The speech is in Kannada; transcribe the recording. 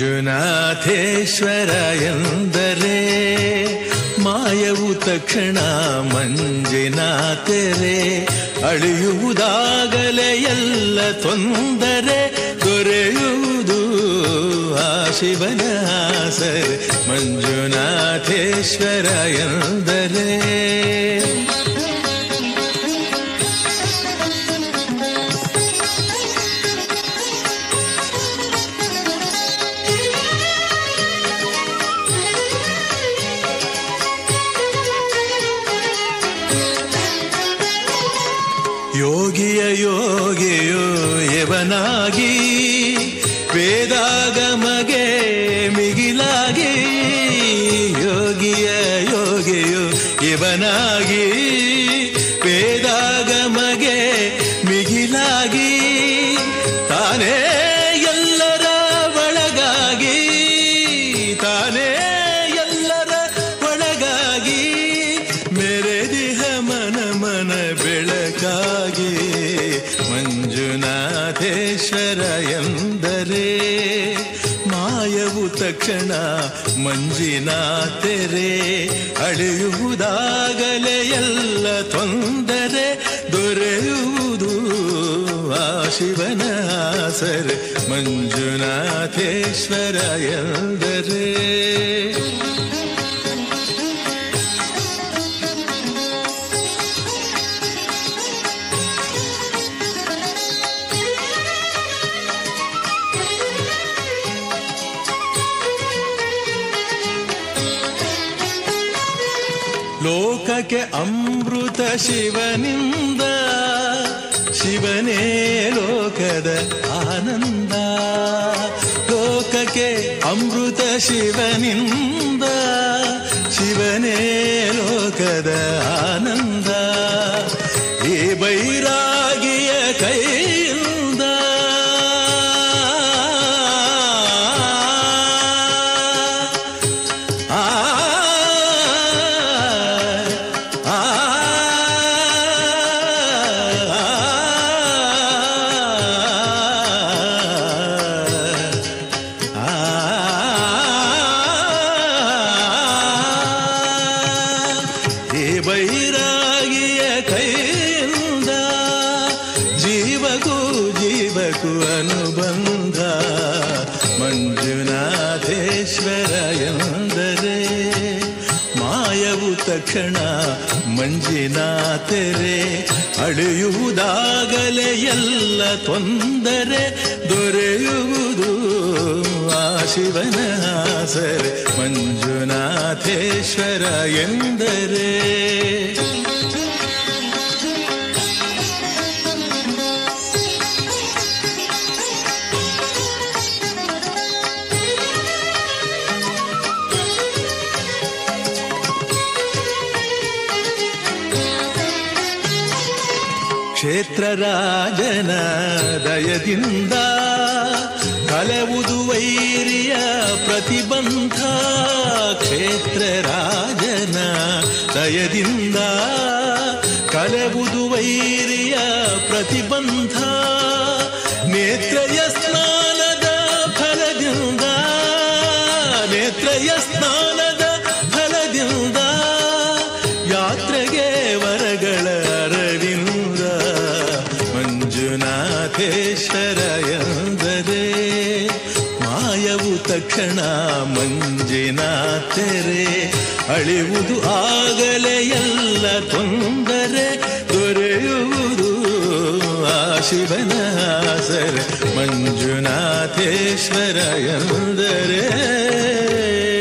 ಮಂಜುನಾಥೇಶ್ವರ ಎಂದರೆ ಮಾಯವು ತಕ್ಷಣ ಮಂಜಿನಾಥರೆ ಅಳಿಯುವುದಾಗಲೇ ಎಲ್ಲ ತೊಂದರೆ ದೊರೆಯುವುದು ಆ ಶಿವನ ಸರ್ ಮಂಜುನಾಥೇಶ್ವರ ಎಂದರೆ ಯೋಗಿಯ ಯೋಗಿಯೋ ಯವನಾಗಿ ವೇದಾಗಮಗೆ ಮಿಗಿಲಾಗಿ ಯೋಗಿಯ ಯೋಗಿಯೋ ಇವನಾಗಿ ವೇದಾಗಮಗೆ ಮಿಗಿಲಾಗಿ ತಾನೇ ಎಲ್ಲರ ಒಳಗಾಗಿ ತಾನೇ ಎಲ್ಲರ ಒಳಗಾಗಿ ಮೆರೆದಿಹ ಮನ ಮನ ಬೆಳಕಾಗಿ ಮಂಜುನಾಥೇಶ್ವರ ಎಂದರೆ ಮಾಯವು ತಕ್ಷಣ ಮಂಜಿನ ತೆರೆ ಅಳೆಯುವುದಾಗಲೇ ಎಲ್ಲ ತೊಂದರೆ ದೊರೆಯುವುದು ಆ ಶಿವನ ಸರ್ ಮಂಜುನಾಥೇಶ್ವರ ಎಂದರೆ ಲೋಕಕ್ಕೆ ಅಮೃತ ಶಿವನಿಂದ ಶಿವನೇ ಲೋಕದ ಆನಂದ ಲೋಕಕ್ಕೆ ಅಮೃತ ಶಿವನಿಂದ ಶಿವನೇ ಲೋಕದ ಆನಂದ ಈ ಬೈರಾಗಿಯ ಕೈಯಿಂದ ಆ ಆ ಈ ಬೈರಾಗಿಯ ಕೈಯಿಂದ ಜೀವಗೂ ಜೀವಕ್ಕೂ ಅನುಬಂಧ ಮಂಜುನಾಥೇಶ್ವರ ಎಂದರೆ ಮಾಯವು ತಕ್ಷಣ ಮಂಜಿನ ತೆರೆ ಅಳೆಯುವುದಾಗಲೇ ಎಲ್ಲ ತೊಂದರೆ ದೊರೆಯುವುದು ಆ ಶಿವನ ಸರ್ ಮಂಜುನಾಥೇಶ್ವರ ಎಂದರೆ ಕ್ಷೇತ್ರ ರಾಜನ ದಯದಿಂದ ಕಲೆವುದು ವೈರಿಯ ಪ್ರತಿಬಂಧ ಕ್ಷೇತ್ರ ರಾಜನ ದಯದಿಂದ ಕಲೆವುದು ವೈರಿಯ ಪ್ರತಿಬಂಧ ನೇತ್ರಯ ಸ್ನಾನದ ಫಲದಿಂದ ನೇತ್ರಯ ಸ್ನಾನದ ಫಲದಿಂದ ಯಾತ್ರೆಗೆ ವರಗಳ ಅರವಿಂದ ಮಂಜುನಾಥೇಶ್ವರ ಎಂದರೆ ಮಾಯವು ತಕ್ಷಣ ಮಂಜಿನ ತೆರೆ ಅಳಿವುದು ಆಗಲೇ ಎಲ್ಲ ತೊಂದರೆ ದೊರೆಯುವುದು ಆ ಶಿವನ ಸರ್ ಮಂಜುನಾಥೇಶ್ವರ ಎಂದರೆ